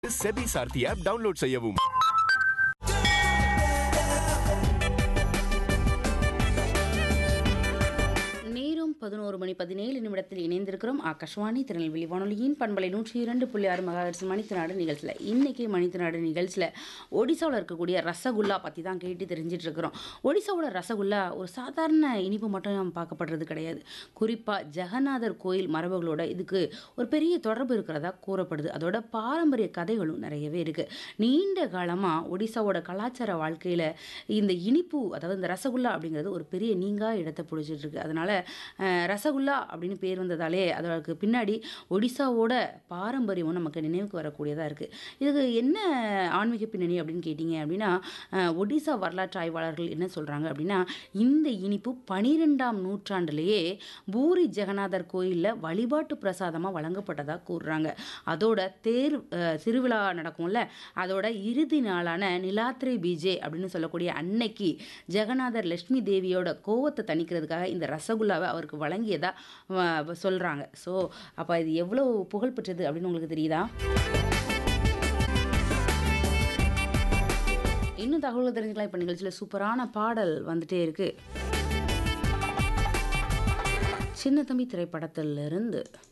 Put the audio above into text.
SEBI சார்த்தி app download செய்யவும் நேரம் பதினோரு மணி பதினேழு நிமிடத்தில் இணைந்திருக்கிறோம் ஆகாஷ்வாணி திருநெல்வேலி வானொலியின் பண்பலை நூற்றி இரண்டு புள்ளி ஆறு மெகாஹெர்ட்ஸ் மணித்தநாடு நிகழ்ச்சியில் இன்னைக்கு மணித்தநாடு நிகழ்ச்சியில் ஒடிசாவில் இருக்கக்கூடிய ரசகுல்லா பற்றி தான் கேட்டு தெரிஞ்சிட்டு இருக்கிறோம் ஒடிசாவோட ரசகுல்லா ஒரு சாதாரண இனிப்பு மட்டும் பார்க்கப்படுறது கிடையாது குறிப்பாக ஜெகநாதர் கோயில் மரபுகளோட இதுக்கு ஒரு பெரிய தொடர்பு இருக்கிறதா கூறப்படுது அதோட பாரம்பரிய கதைகளும் நிறையவே இருக்குது நீண்ட காலமாக ஒடிசாவோட கலாச்சார வாழ்க்கையில் இந்த இனிப்பு அதாவது இந்த ரசகுல்லா அப்படிங்கிறது ஒரு பெரிய நீங்கா இடத்தை பிடிச்சிட்டு இருக்கு அதனால அஹ், ரசகுல்லா அப்படின்னு பேர் வந்ததாலே அதற்கு பின்னாடி ஒடிசாவோட பாரம்பரியமும் நமக்கு நினைவுக்கு வரக்கூடியதாக இருக்குது இதுக்கு என்ன ஆன்மீக பின்னணி அப்படின்னு கேட்டிங்க அப்படின்னா அஹ், ஒடிசா வரலாற்று ஆய்வாளர்கள் என்ன சொல்கிறாங்க அப்படின்னா இந்த இனிப்பு பனிரெண்டாம் நூற்றாண்டுலேயே பூரி ஜெகநாதர் கோயிலில் வழிபாட்டு பிரசாதமாக வழங்கப்பட்டதாக கூறுறாங்க அதோட தேர் அஹ், திருவிழா நடக்கும்ல அதோட இறுதி நாளான நிலாத்திரை பீஜே அப்படின்னு சொல்லக்கூடிய அன்னைக்கு ஜெகநாதர் லட்சுமி தேவியோட கோவத்தை தணிக்கிறதுக்காக இந்த ரசகுல்லாவை அவருக்கு வழங்கியதா அஹ், சொல்றாங்க ஸோ அப்போ இது எவ்வளோ புகழ் பெற்றது அப்படின்னு உங்களுக்கு தெரியுதா இன்னும் தகவல்கள் தெரிஞ்சுக்கலாம் இப்போ நிகழ்ச்சியில் சூப்பரான பாடல் வந்துட்டே இருக்கு சின்ன தம்பி திரைப்படத்திலிருந்து